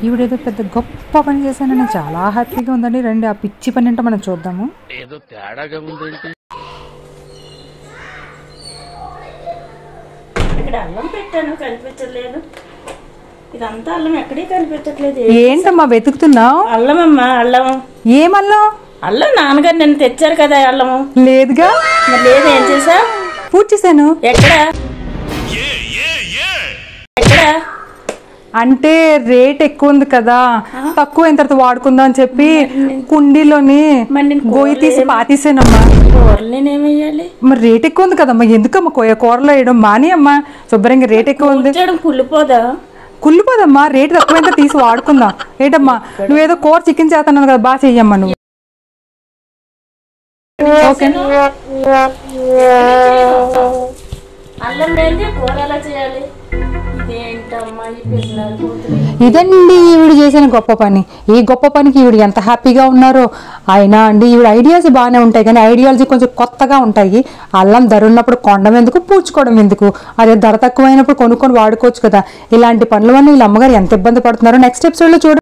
ఈవిడేదో పెద్ద గొప్ప పని చేశానని చాలా హ్యాపీగా ఉందండి రండి ఆ పిచ్చి పని అంటే మనం చూద్దాము ఏదో తేడాగా ఉందేంటి ఇక్కడ అల్లం పెట్టాను కనిపించట్లేదు ఇదంతా అల్లం ఎక్కడే కనిపించట్లేదు ఏంటమ్మా వెతుకుతున్నావు అల్లం అమ్మా అల్లం ఏమల్లా అల్లం నాన్నగారు నిన్న తెచ్చారు కదా అల్లము లేదుగా మరి లేదు ఏం చేసా పూజ చేశాను ఎక్కడ ఎక్కడ అంటే రేట్ ఎక్కువ ఉంది కదా తక్కువ అయిన తర్వాత వాడుకుందాం అని చెప్పి కుండీలోని మరి నేను గోయి తీసి పాతీసానమ్మా కూరలు నేనేమయ్యాలి మరి రేట్ ఎక్కువ ఉంది కదమ్మా ఎందుకమ్మా కొయ్య కూరలో వేయడం మాని అమ్మా శుభ్రంగా రేట్ ఎక్కువ ఉంది కూర్చోడం కుళ్ళిపోదా కుళ్ళిపోదమ్మా రేట్ తక్కువైతే తీసి వాడుకుందాం ఏంటమ్మా నువ్వేదో కూర చికెన్ చేస్తున్నావు కదా బాగా చెయ్యమ్మా నువ్వు ఓకే అల్లం లేదే కూర ఎలా చేయాలి ఇదేంటమ్మా ఈ పిల్లలు కూతురు ఇదండి ఈవిడ చేసిన గొప్ప పని ఈ గొప్ప పనికి ఈవిడ ఎంత హ్యాపీగా ఉన్నారో అయినా అండి ఈవిడ ఐడియాస్ బాగానే ఉంటాయి కానీ ఐడియాలజీ కొంచెం కొత్తగా ఉంటాయి అల్లం ధర ఉన్నప్పుడు కొండం ఎందుకు పూడ్చుకోవడం ఎందుకు అదే ధర తక్కువైనప్పుడు కొనుక్కొని వాడుకోవచ్చు కదా ఇలాంటి పనులు వల్ల వీళ్ళ అమ్మగారు ఎంత ఇబ్బంది పడుతున్నారో నెక్స్ట్ ఎపిసోడ్లో చూడ